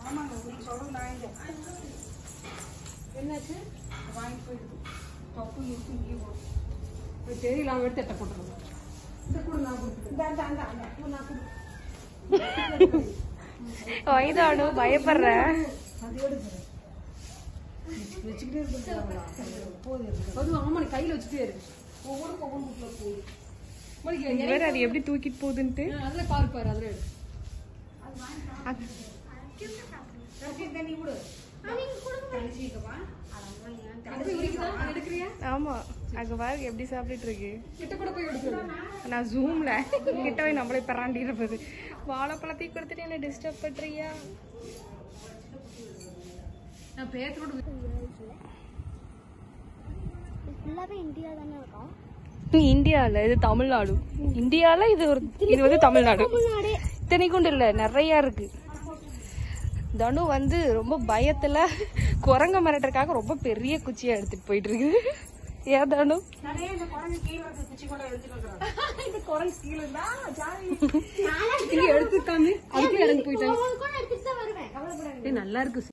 ஆமாங்க நீங்க சொல்றது நான் என்னாச்சு வாங்கி போயிடுது தொப்பு இருக்கு இங்கே போடும் தெரியல அவன் எடுத்து எட்ட போட்டுருவோம் இந்த கூட நான் கொடுத்துருக்கேன் இந்த அந்த அந்த அந்த பூ நான் கொடுத்துருக்கேன் வயதானு பயப்படுற அது எடுக்கிறேன் வச்சுக்கிட்டே இருந்துருக்காங்களா போதும் அதுவும் ஆமா நீ கையில வச்சுட்டே இருக்கு ஒவ்வொரு ஒவ்வொரு புக்கில் போகுது மணிக்கு வேற அது எப்படி தூக்கிட்டு போகுதுன்ட்டு அதுல பாரு பாரு அதுல எடு ரசீது தண்ணி கொடு தனிச்சிக்கப்பா அது உரிக்குதா எடுக்கிறியா ஆமா அங்க பாருங்க எப்படி சாப்பிட்டுட்டு இருக்கு கிட்ட கூட போய் எடுக்கிறேன் நான் ஜூம்ல கிட்ட போய் நம்மளே பராண்டி இருப்பது வாழைப்பழத்தையும் கொடுத்துட்டு என்ன டிஸ்டர்ப் பண்றியா நான் பேத்தரோட ஃபுல்லாவே இந்தியா தானே இருக்கும் இந்தியால இது தமிழ்நாடு இந்தியால இது ஒரு இது வந்து தமிழ்நாடு தமிழ்நாடே இத்தனைக்கும் இல்ல நிறைய இருக்கு தனு வந்து ரொம்ப பயத்துல குரங்க மிரட்டுறதுக்காக ரொம்ப பெரிய குச்சியா எடுத்துட்டு போயிட்டு இருக்கு ஏன் தனு நிறைய இந்த குழந்தை கீழே இருக்க குச்சி கூட எடுத்துட்டு இருக்கிறாங்க இந்த குரங்கு கீழே இருந்தா ஜாலி நாளா இங்க எடுத்துக்காமி அதுக்கு இறங்கி போயிட்டாங்க கூட எடுத்துட்டு தான் வருவேன் கவலைப்படாத ஏய், நல்லா இருக்கு